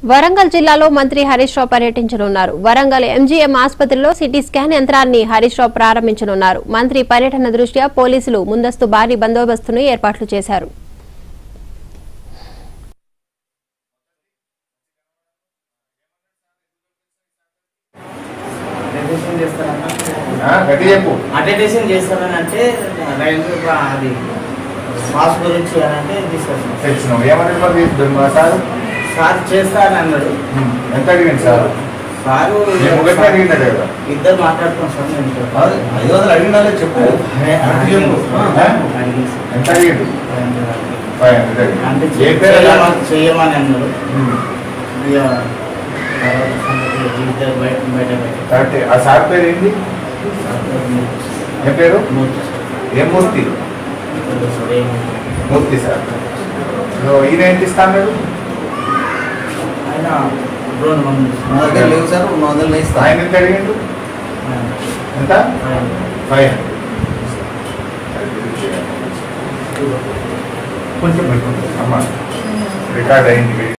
వరంగల్ జిల్లాలో మంత్రి హరీష్ రావు పర్యటించనున్నారు వరంగల్ ఎంజీఎం ఆసుపత్రిలో సిటీ స్కాన్ యంత్రాన్ని హరీష్ రావు ప్రారంభించనున్నారు మంత్రి పర్యటన దృష్ట్యా పోలీసులు ముందస్తు భారీ బందోబస్తును ఏర్పాట్లు చేశారు అటెండేషన్ చేస్తారన్న ఆ, గట్టి చెప్పు అటెండేషన్ చేస్తారని అంటే రైల్వే బా- అది మాస్ గురించి అని అంటే తీసుకొస్తాం తెచ్చినావు ఏమని మరి మా సార్ సార్ చేస్తారని అన్నాడు ఎంత అడిగింది సార్ సారు నేను ఒకటి అడిగినాడు కదా ఇద్దరు మాట్లాడుతాం సార్ నేను అది ఐదు వందలు అడిగినాలే చెప్పు గట్టి చెప్పు ఆ? అడిగింది సార్. ఎంత అడిగిండు ఫైవ్ హండ్రెడ్ అంటే ఏ పేరు చేయమని చేయమని అన్నారు ఉమ్. ఇక తర్వాత సంగతి ఇద్దరు బయట బయట బయట కరెక్ట్ ఆ సార్ పేరు ఏంటి ఏం పేరు ఏం మూర్తి మూర్తి సార్ సో ఈయన ఏంటి ఇస్తాను ఆయన రెండు మంది మా దగ్గర లేవు సార్ రెండు వందలు ఇస్తా ఆయన ఎంత అడిగిండు ఎంత ఫైవ్ హండ్రెడ్ కొంచెం పెట్టుకుంటాం అమ్మ రికార్డ్ అయింది